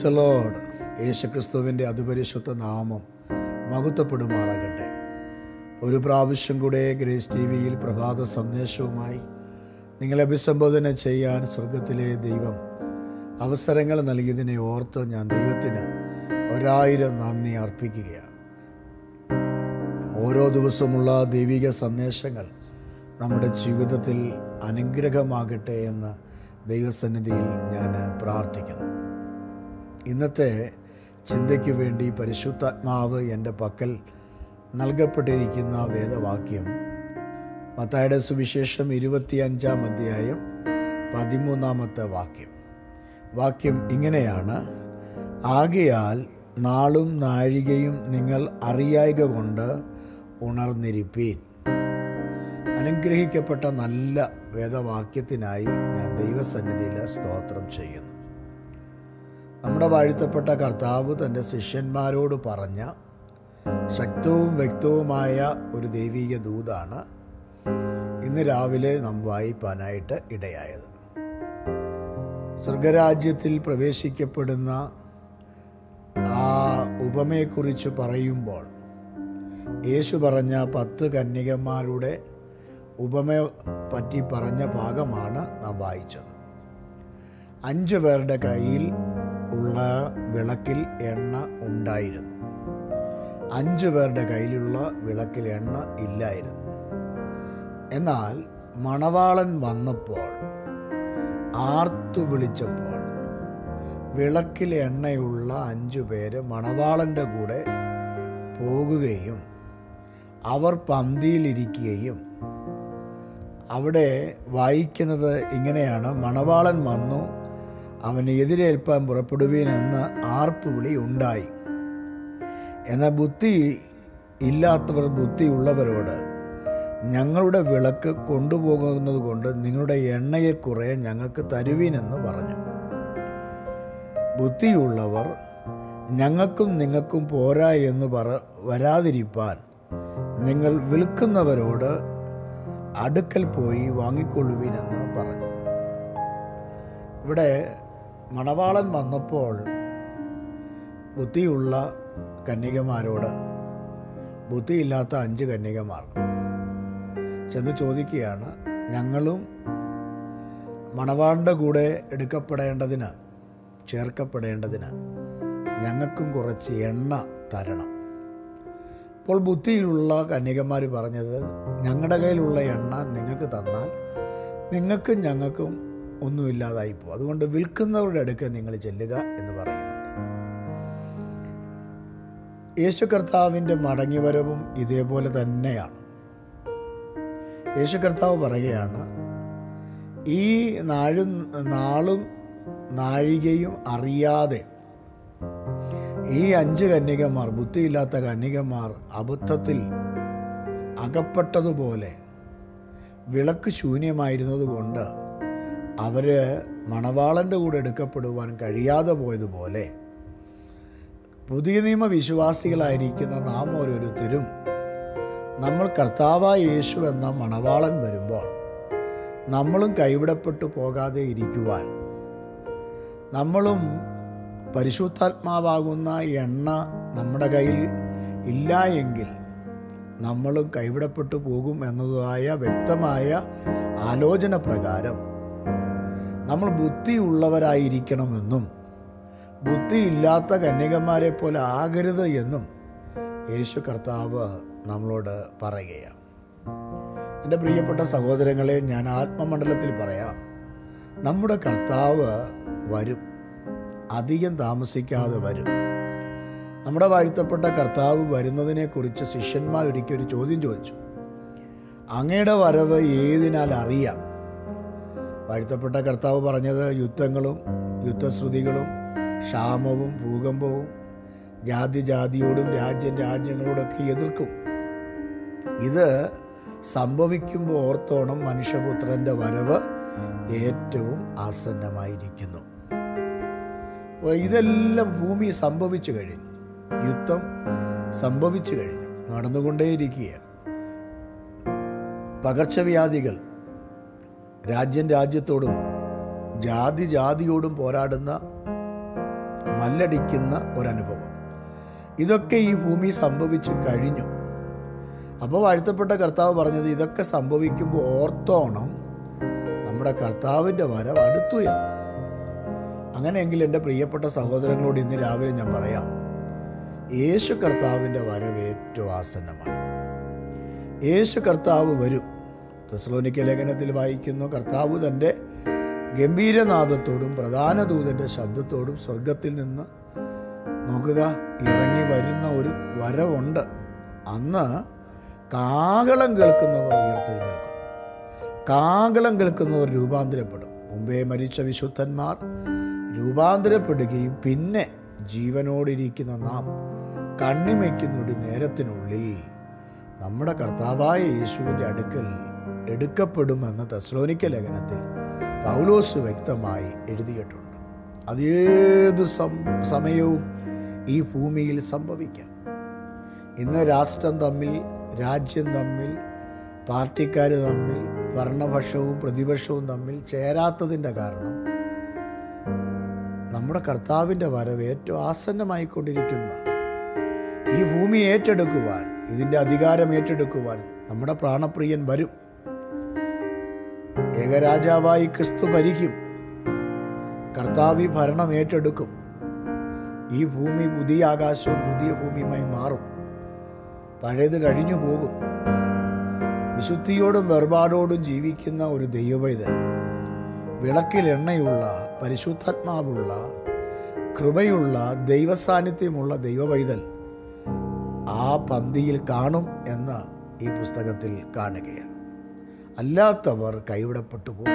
price load യേശുക്രിസ്തുവിൻ്റെ അതിപരിശുദ്ധ നാമം മഹത്വപ്പെടുമാറാകട്ടെ ഒരു പ്രാവശ്യം കൂടെ ഗ്രേസ് ടി വിയിൽ പ്രഭാത സന്ദേശവുമായി നിങ്ങളെ അഭിസംബോധന ചെയ്യാൻ സ്വർഗത്തിലെ ദൈവം അവസരങ്ങൾ നൽകിയതിനെ ഓർത്ത് ഞാൻ ദൈവത്തിന് ഒരായിരം നന്ദി അർപ്പിക്കുകയാണ് ഓരോ ദിവസമുള്ള ദൈവിക സന്ദേശങ്ങൾ നമ്മുടെ ജീവിതത്തിൽ അനുഗ്രഹമാകട്ടെ എന്ന് ദൈവസന്നിധിയിൽ ഞാൻ പ്രാർത്ഥിക്കുന്നു ഇന്നത്തെ ചിന്തയ്ക്ക് വേണ്ടി പരിശുദ്ധാത്മാവ് എൻ്റെ പക്കൽ നൽകപ്പെട്ടിരിക്കുന്ന വേദവാക്യം മത്തായുടെ സുവിശേഷം ഇരുപത്തിയഞ്ചാം അധ്യായം പതിമൂന്നാമത്തെ വാക്യം വാക്യം ഇങ്ങനെയാണ് ആകയാൽ നാളും നാഴികയും നിങ്ങൾ അറിയായിക കൊണ്ട് ഉണർന്നിരിപ്പീൻ അനുഗ്രഹിക്കപ്പെട്ട നല്ല വേദവാക്യത്തിനായി ഞാൻ ദൈവസന്നിധിയിൽ സ്തോത്രം ചെയ്യുന്നു നമ്മുടെ വാഴ്ത്തപ്പെട്ട കർത്താവ് തൻ്റെ ശിഷ്യന്മാരോട് പറഞ്ഞ ശക്തവും വ്യക്തവുമായ ഒരു ദൈവിക ദൂതാണ് ഇന്ന് രാവിലെ നാം വായിപ്പാനായിട്ട് ഇടയായത് സ്വർഗരാജ്യത്തിൽ പ്രവേശിക്കപ്പെടുന്ന ആ ഉപമയെക്കുറിച്ച് പറയുമ്പോൾ യേശു പറഞ്ഞ പത്ത് കന്യകന്മാരുടെ ഉപമയെ പറ്റി പറഞ്ഞ ഭാഗമാണ് നാം വായിച്ചത് അഞ്ചു പേരുടെ കയ്യിൽ ഉള്ള വിളക്കിൽ എണ്ണ ഉണ്ടായിരുന്നു അഞ്ചു പേരുടെ കയ്യിലുള്ള വിളക്കിൽ എണ്ണ ഇല്ലായിരുന്നു എന്നാൽ മണവാളൻ വന്നപ്പോൾ ആർത്തു വിളിച്ചപ്പോൾ വിളക്കിൽ എണ്ണയുള്ള അഞ്ചു പേര് മണവാളൻ്റെ കൂടെ പോകുകയും അവർ പന്തിയിലിരിക്കുകയും അവിടെ വായിക്കുന്നത് ഇങ്ങനെയാണ് മണവാളൻ വന്നു അവന് എതിരേൽപ്പാൻ പുറപ്പെടുവീനെന്ന് ആർപ്പ് വിളി ഉണ്ടായി എന്നാൽ ബുദ്ധി ഇല്ലാത്തവർ ബുദ്ധിയുള്ളവരോട് ഞങ്ങളുടെ വിളക്ക് കൊണ്ടുപോകുന്നത് കൊണ്ട് നിങ്ങളുടെ എണ്ണയെ കുറെ ഞങ്ങൾക്ക് തരുവീനെന്ന് പറഞ്ഞു ബുദ്ധിയുള്ളവർ ഞങ്ങൾക്കും നിങ്ങൾക്കും പോരാ എന്ന് പറ വരാതിരിപ്പാൻ നിങ്ങൾ വിൽക്കുന്നവരോട് അടുക്കൽ പോയി വാങ്ങിക്കൊള്ളുവീനെന്ന് പറഞ്ഞു ഇവിടെ മണവാളൻ വന്നപ്പോൾ ബുദ്ധിയുള്ള കന്യകമാരോട് ബുദ്ധിയില്ലാത്ത അഞ്ച് കന്യകമാർ ചെന്ന് ചോദിക്കുകയാണ് ഞങ്ങളും മണവാളിൻ്റെ കൂടെ എടുക്കപ്പെടേണ്ടതിന് ചേർക്കപ്പെടേണ്ടതിന് ഞങ്ങൾക്കും കുറച്ച് എണ്ണ തരണം അപ്പോൾ ബുദ്ധിയിലുള്ള കന്യകന്മാർ പറഞ്ഞത് ഞങ്ങളുടെ കയ്യിലുള്ള എണ്ണ നിങ്ങൾക്ക് തന്നാൽ നിങ്ങൾക്കും ഞങ്ങൾക്കും ഒന്നുമില്ലാതായി പോകും അതുകൊണ്ട് വിൽക്കുന്നവരുടെ അടുക്ക് നിങ്ങൾ ചെല്ലുക എന്ന് പറയുന്നുണ്ട് യേശു കർത്താവിൻ്റെ മടങ്ങിവരവും ഇതേപോലെ തന്നെയാണ് യേശു കർത്താവ് പറയുകയാണ് ഈ നാഴും നാളും നാഴികയും അറിയാതെ ഈ അഞ്ച് കന്യകമാർ ബുദ്ധിയില്ലാത്ത കന്യകമാർ അബദ്ധത്തിൽ അകപ്പെട്ടതുപോലെ വിളക്ക് ശൂന്യമായിരുന്നത് കൊണ്ട് അവര് മണവാളൻ്റെ കൂടെ എടുക്കപ്പെടുവാൻ കഴിയാതെ പോയതുപോലെ പുതിയ നിയമ വിശ്വാസികളായിരിക്കുന്ന നാം ഓരോരുത്തരും നമ്മൾ കർത്താവായ യേശു എന്ന മണവാളൻ വരുമ്പോൾ നമ്മളും കൈവിടപ്പെട്ടു പോകാതെ ഇരിക്കുവാൻ നമ്മളും പരിശുദ്ധാത്മാവാകുന്ന എണ്ണ നമ്മുടെ കയ്യിൽ ഇല്ല എങ്കിൽ നമ്മളും കൈവിടപ്പെട്ടു പോകും എന്നതായ വ്യക്തമായ ആലോചന പ്രകാരം നമ്മൾ ബുദ്ധിയുള്ളവരായിരിക്കണമെന്നും ബുദ്ധിയില്ലാത്ത കന്യകന്മാരെ പോലെ ആകരുത് എന്നും യേശു കർത്താവ് നമ്മളോട് പറയുകയാണ് എൻ്റെ പ്രിയപ്പെട്ട സഹോദരങ്ങളെ ഞാൻ ആത്മമണ്ഡലത്തിൽ പറയാം നമ്മുടെ കർത്താവ് വരും അധികം താമസിക്കാതെ വരും നമ്മുടെ വാഴ്ത്തപ്പെട്ട കർത്താവ് വരുന്നതിനെക്കുറിച്ച് ശിഷ്യന്മാർ ഒരിക്കൽ ഒരു ചോദ്യം ചോദിച്ചു അങ്ങയുടെ വരവ് ഏതിനാൽ അറിയാം വാഴ്ത്തപ്പെട്ട കർത്താവ് പറഞ്ഞത് യുദ്ധങ്ങളും യുദ്ധശ്രുതികളും ക്ഷാമവും ഭൂകമ്പവും ജാതി ജാതിയോടും രാജ്യം രാജ്യങ്ങളോടൊക്കെ എതിർക്കും ഇത് സംഭവിക്കുമ്പോൾ ഓർത്തോണം മനുഷ്യപുത്രൻ്റെ വരവ് ഏറ്റവും ആസന്നമായിരിക്കുന്നു അപ്പോൾ ഇതെല്ലാം ഭൂമി സംഭവിച്ചു കഴിഞ്ഞു യുദ്ധം സംഭവിച്ചു കഴിഞ്ഞു നടന്നുകൊണ്ടേയിരിക്കുകയാണ് പകർച്ചവ്യാധികൾ രാജ്യം രാജ്യത്തോടും ജാതി ജാതിയോടും പോരാടുന്ന മല്ലടിക്കുന്ന ഒരനുഭവം ഇതൊക്കെ ഈ ഭൂമി സംഭവിച്ചു കഴിഞ്ഞു അപ്പോൾ വാഴ്ത്തപ്പെട്ട കർത്താവ് പറഞ്ഞത് ഇതൊക്കെ സംഭവിക്കുമ്പോൾ ഓർത്തോണം നമ്മുടെ കർത്താവിൻ്റെ വരവ് അടുത്തു എന്ന് അങ്ങനെയെങ്കിൽ എൻ്റെ പ്രിയപ്പെട്ട സഹോദരങ്ങളോട് ഇന്ന് രാവിലെ ഞാൻ പറയാം യേശു കർത്താവിൻ്റെ വരവ് ഏറ്റവും ആസന്നമായി യേശു കർത്താവ് വരും തെസ്ലോനിക്ക ലേഖനത്തിൽ വായിക്കുന്നു കർത്താവ് തൻ്റെ ഗംഭീരനാദത്തോടും പ്രധാന ദൂതൻ്റെ ശബ്ദത്തോടും സ്വർഗത്തിൽ നിന്ന് നോക്കുക ഇറങ്ങി വരുന്ന ഒരു വരവുണ്ട് അന്ന് കാഹളം കേൾക്കുന്നവർ ഉയർത്തെഴുന്നേൽക്കും കാഹളം കേൾക്കുന്നവർ രൂപാന്തരപ്പെടും മുമ്പേ മരിച്ച വിശുദ്ധന്മാർ രൂപാന്തരപ്പെടുകയും പിന്നെ ജീവനോടിരിക്കുന്ന നാം കണ്ണിമയ്ക്കുന്നൊരു നേരത്തിനുള്ളിൽ നമ്മുടെ കർത്താവായ യേശുവിൻ്റെ അടുക്കൽ എടുക്കപ്പെടുമെന്ന തെസ്ലോനിക്ക ലേഖനത്തിൽ പൗലോസ് വ്യക്തമായി എഴുതിയിട്ടുണ്ട് അത് ഏത് സം സമയവും ഈ ഭൂമിയിൽ സംഭവിക്കാം ഇന്ന് രാഷ്ട്രം തമ്മിൽ രാജ്യം തമ്മിൽ പാർട്ടിക്കാർ തമ്മിൽ ഭരണപക്ഷവും പ്രതിപക്ഷവും തമ്മിൽ ചേരാത്തതിൻ്റെ കാരണം നമ്മുടെ കർത്താവിൻ്റെ വരവ് ഏറ്റവും ആസന്നമായിക്കൊണ്ടിരിക്കുന്ന ഈ ഭൂമി ഏറ്റെടുക്കുവാൻ ഇതിൻ്റെ അധികാരം ഏറ്റെടുക്കുവാൻ നമ്മുടെ പ്രാണപ്രിയൻ വരും ഏകരാജാവായി ക്രിസ്തു ഭരിക്കും കർത്താവി ഭരണം ഏറ്റെടുക്കും ഈ ഭൂമി പുതിയ ആകാശവും പുതിയ ഭൂമിയുമായി മാറും പഴയത് കഴിഞ്ഞു പോകും വിശുദ്ധിയോടും വേർപാടോടും ജീവിക്കുന്ന ഒരു ദൈവവൈതൽ വിളക്കിൽ എണ്ണയുള്ള പരിശുദ്ധാത്മാവുള്ള കൃപയുള്ള ദൈവസാന്നിധ്യമുള്ള ദൈവവൈതൽ ആ പന്തിയിൽ കാണും എന്ന് ഈ പുസ്തകത്തിൽ കാണുകയാണ് അല്ലാത്തവർ കൈവിടപ്പെട്ടു പോകും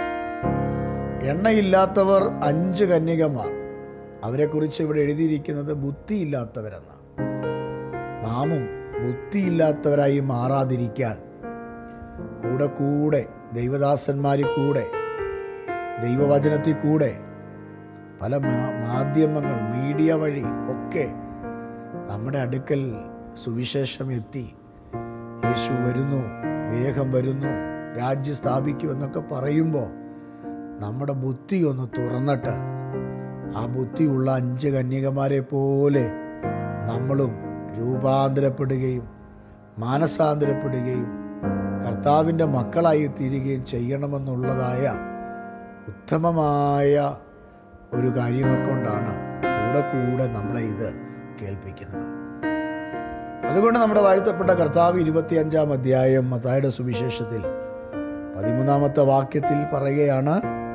എണ്ണയില്ലാത്തവർ അഞ്ച് കന്യകമാർ അവരെക്കുറിച്ച് ഇവിടെ എഴുതിയിരിക്കുന്നത് ബുദ്ധിയില്ലാത്തവരെന്നാണ് നാമും ബുദ്ധിയില്ലാത്തവരായി മാറാതിരിക്കാൻ കൂടെ കൂടെ ദൈവദാസന്മാരിൽ കൂടെ ദൈവവചനത്തിൽ കൂടെ പല മാ- മാധ്യമങ്ങൾ മീഡിയ വഴി ഒക്കെ നമ്മുടെ അടുക്കൽ സുവിശേഷം എത്തി യേശു വരുന്നു വേഗം വരുന്നു രാജ്യം സ്ഥാപിക്കുമെന്നൊക്കെ പറയുമ്പോൾ നമ്മുടെ ബുദ്ധി ഒന്ന് തുറന്നിട്ട് ആ ബുദ്ധിയുള്ള അഞ്ച് കന്യകമാരെ പോലെ നമ്മളും രൂപാന്തരപ്പെടുകയും മാനസാന്തരപ്പെടുകയും കർത്താവിൻ്റെ മക്കളായി തീരുകയും ചെയ്യണമെന്നുള്ളതായ ഉത്തമമായ ഒരു കാര്യങ്ങൾ കൊണ്ടാണ് കൂടെ കൂടെ നമ്മളെ ഇത് കേൾപ്പിക്കുന്നത് അതുകൊണ്ട് നമ്മുടെ വാഴ്ത്തപ്പെട്ട കർത്താവ് ഇരുപത്തിയഞ്ചാം അധ്യായം മത്തായുടെ സുവിശേഷത്തിൽ പതിമൂന്നാമത്തെ വാക്യത്തിൽ പറയുകയാണ്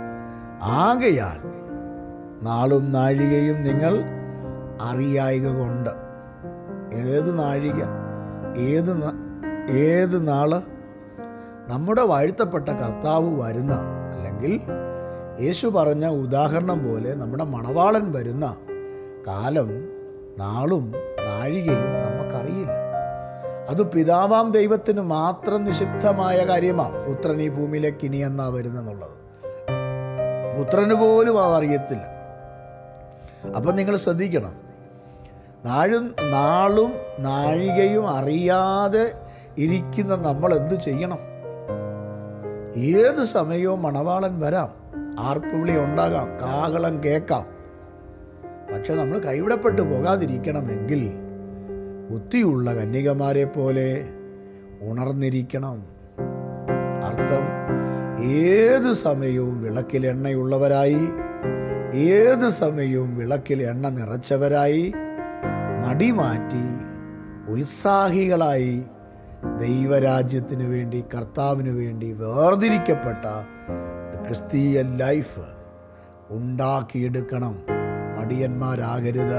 ആകയാൽ നാളും നാഴികയും നിങ്ങൾ അറിയായിക കൊണ്ട് ഏത് നാഴിക ഏത് ന- ഏത് നാള് നമ്മുടെ വാഴ്ത്തപ്പെട്ട കർത്താവ് വരുന്ന അല്ലെങ്കിൽ യേശു പറഞ്ഞ ഉദാഹരണം പോലെ നമ്മുടെ മണവാളൻ വരുന്ന കാലം നാളും നാഴികയും നമുക്കറിയില്ല അത് പിതാവാം ദൈവത്തിന് മാത്രം നിഷിബ്ധമായ കാര്യമാണ് പുത്രൻ ഈ ഭൂമിയിലേക്ക് ഇനി എന്നാ വരുന്നെന്നുള്ളത് പുത്രന് പോലും അത് അറിയത്തില്ല അപ്പം നിങ്ങൾ ശ്രദ്ധിക്കണം നാഴും നാളും നാഴികയും അറിയാതെ ഇരിക്കുന്ന നമ്മൾ എന്ത് ചെയ്യണം ഏത് സമയവും മണവാളൻ വരാം ആർപ്പുവിളി ഉണ്ടാകാം കാഹളം കേൾക്കാം പക്ഷെ നമ്മൾ കൈവിടപ്പെട്ടു പോകാതിരിക്കണമെങ്കിൽ ബുദ്ധിയുള്ള കന്യകമാരെ പോലെ ഉണർന്നിരിക്കണം അർത്ഥം ഏത് സമയവും വിളക്കിൽ എണ്ണയുള്ളവരായി ഏത് സമയവും വിളക്കിൽ എണ്ണ നിറച്ചവരായി മടി മാറ്റി ഉത്സാഹികളായി ദൈവരാജ്യത്തിന് വേണ്ടി കർത്താവിന് വേണ്ടി വേർതിരിക്കപ്പെട്ട ഒരു ക്രിസ്തീയ ലൈഫ് ഉണ്ടാക്കിയെടുക്കണം മടിയന്മാരാകരുത്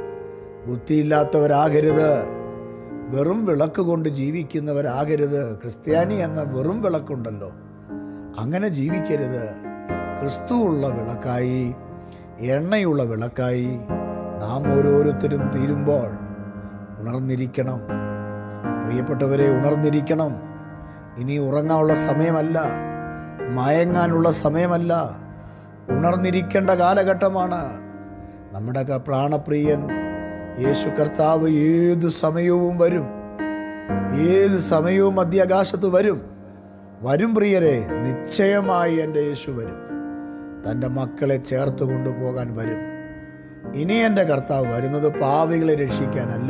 ബുദ്ധിയില്ലാത്തവരാകരുത് വെറും വിളക്ക് കൊണ്ട് ജീവിക്കുന്നവരാകരുത് ക്രിസ്ത്യാനി എന്ന വെറും വിളക്കുണ്ടല്ലോ അങ്ങനെ ജീവിക്കരുത് ക്രിസ്തുവുള്ള വിളക്കായി എണ്ണയുള്ള വിളക്കായി നാം ഓരോരുത്തരും തീരുമ്പോൾ ഉണർന്നിരിക്കണം പ്രിയപ്പെട്ടവരെ ഉണർന്നിരിക്കണം ഇനി ഉറങ്ങാനുള്ള സമയമല്ല മയങ്ങാനുള്ള സമയമല്ല ഉണർന്നിരിക്കേണ്ട കാലഘട്ടമാണ് നമ്മുടെ ക- പ്രാണപ്രിയൻ യേശു കർത്താവ് ഏത് സമയവും വരും ഏത് സമയവും മധ്യാകാശത്ത് വരും വരും പ്രിയരെ നിശ്ചയമായി എൻ്റെ യേശു വരും തൻ്റെ മക്കളെ ചേർത്ത് കൊണ്ടുപോകാൻ വരും ഇനി എൻ്റെ കർത്താവ് വരുന്നത് പാവികളെ രക്ഷിക്കാനല്ല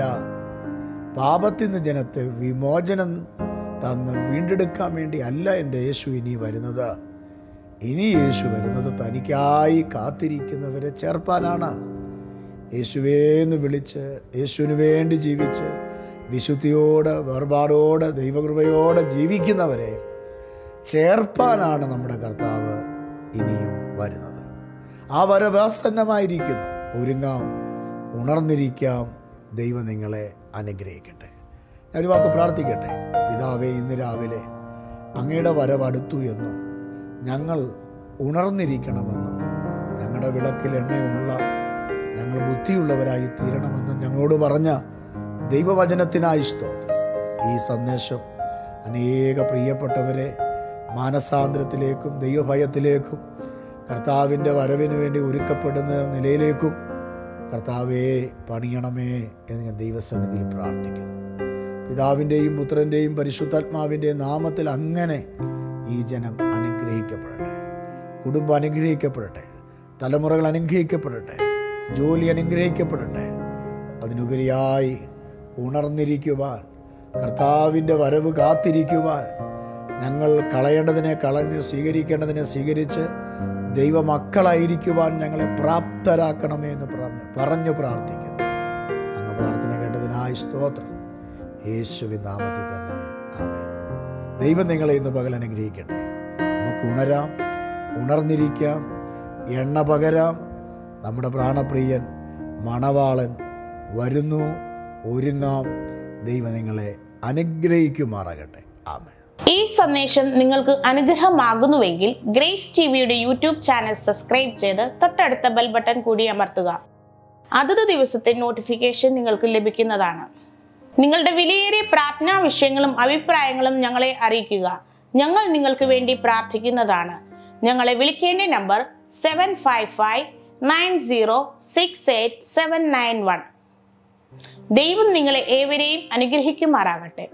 പാപത്തിൽ നിന്ന് ജനത്തെ വിമോചനം തന്ന് വീണ്ടെടുക്കാൻ വേണ്ടി അല്ല എൻ്റെ യേശു ഇനി വരുന്നത് ഇനി യേശു വരുന്നത് തനിക്കായി കാത്തിരിക്കുന്നവരെ ചേർപ്പാനാണ് യേശുവേന്ന് വിളിച്ച് യേശുവിന് വേണ്ടി ജീവിച്ച് വിശുദ്ധിയോട് വേർപാടോടെ ദൈവകൃപയോടെ ജീവിക്കുന്നവരെ ചേർപ്പാനാണ് നമ്മുടെ കർത്താവ് ഇനിയും വരുന്നത് ആ വരവ് ആസന്നമായിരിക്കുന്നു ഒരുങ്ങാം ഉണർന്നിരിക്കാം ദൈവം നിങ്ങളെ അനുഗ്രഹിക്കട്ടെ ഞാനൊരു വാക്ക് പ്രാർത്ഥിക്കട്ടെ പിതാവേ ഇന്ന് രാവിലെ അങ്ങയുടെ വരവ് അടുത്തു എന്നും ഞങ്ങൾ ഉണർന്നിരിക്കണമെന്നും ഞങ്ങളുടെ വിളക്കിൽ എണ്ണയുള്ള ഞങ്ങൾ ബുദ്ധിയുള്ളവരായി തീരണമെന്നും ഞങ്ങളോട് പറഞ്ഞ ദൈവവചനത്തിനായി സ്തോത്രം ഈ സന്ദേശം അനേക പ്രിയപ്പെട്ടവരെ മാനസാന്തരത്തിലേക്കും ദൈവഭയത്തിലേക്കും കർത്താവിൻ്റെ വരവിന് വേണ്ടി ഒരുക്കപ്പെടുന്ന നിലയിലേക്കും കർത്താവെ പണിയണമേ എന്ന് ഞാൻ ദൈവസന്നിധിയിൽ പ്രാർത്ഥിക്കുന്നു പിതാവിൻ്റെയും പുത്രൻ്റെയും പരിശുദ്ധാത്മാവിൻ്റെയും നാമത്തിൽ അങ്ങനെ ഈ ജനം അനുഗ്രഹിക്കപ്പെടട്ടെ കുടുംബം അനുഗ്രഹിക്കപ്പെടട്ടെ തലമുറകൾ അനുഗ്രഹിക്കപ്പെടട്ടെ ജോലി അനുഗ്രഹിക്കപ്പെടട്ടെ അതിനുപരിയായി ഉണർന്നിരിക്കുവാൻ കർത്താവിൻ്റെ വരവ് കാത്തിരിക്കുവാൻ ഞങ്ങൾ കളയേണ്ടതിനെ കളഞ്ഞ് സ്വീകരിക്കേണ്ടതിനെ സ്വീകരിച്ച് ദൈവമക്കളായിരിക്കുവാൻ ഞങ്ങളെ പ്രാപ്തരാക്കണമേ എന്ന് പറഞ്ഞു പറഞ്ഞു പ്രാർത്ഥിക്കുന്നു അങ്ങ് പ്രാർത്ഥന കേട്ടതിനായി സ്തോത്രം യേശുവിൻ നാമത്തിൽ തന്നെ ആമേ ദൈവം നിങ്ങളെ ഇന്ന് പകൽ അനുഗ്രഹിക്കട്ടെ നമുക്ക് ഉണരാം ഉണർന്നിരിക്കാം എണ്ണ പകരാം നമ്മുടെ പ്രാണപ്രിയൻ മണവാളൻ വരുന്നു ഒരുങ്ങാം ദൈവം നിങ്ങളെ അനുഗ്രഹിക്കുമാറാകട്ടെ ആമേ ഈ സന്ദേശം നിങ്ങൾക്ക് അനുഗ്രഹമാകുന്നുവെങ്കിൽ ഗ്രേസ് ടിവിയുടെ യൂട്യൂബ് ചാനൽ സബ്സ്ക്രൈബ് ചെയ്ത് തൊട്ടടുത്ത ബെൽ ബട്ടൺ കൂടി അമർത്തുക അതത് ദിവസത്തെ നോട്ടിഫിക്കേഷൻ നിങ്ങൾക്ക് ലഭിക്കുന്നതാണ് നിങ്ങളുടെ വിലയേറിയ പ്രാർത്ഥനാ വിഷയങ്ങളും അഭിപ്രായങ്ങളും ഞങ്ങളെ അറിയിക്കുക ഞങ്ങൾ നിങ്ങൾക്ക് വേണ്ടി പ്രാർത്ഥിക്കുന്നതാണ് ഞങ്ങളെ വിളിക്കേണ്ട number seven five five nine zero six eight seven nine one ദൈവം നിങ്ങളെ ഏവരെയും അനുഗ്രഹിക്കുമാറാകട്ടെ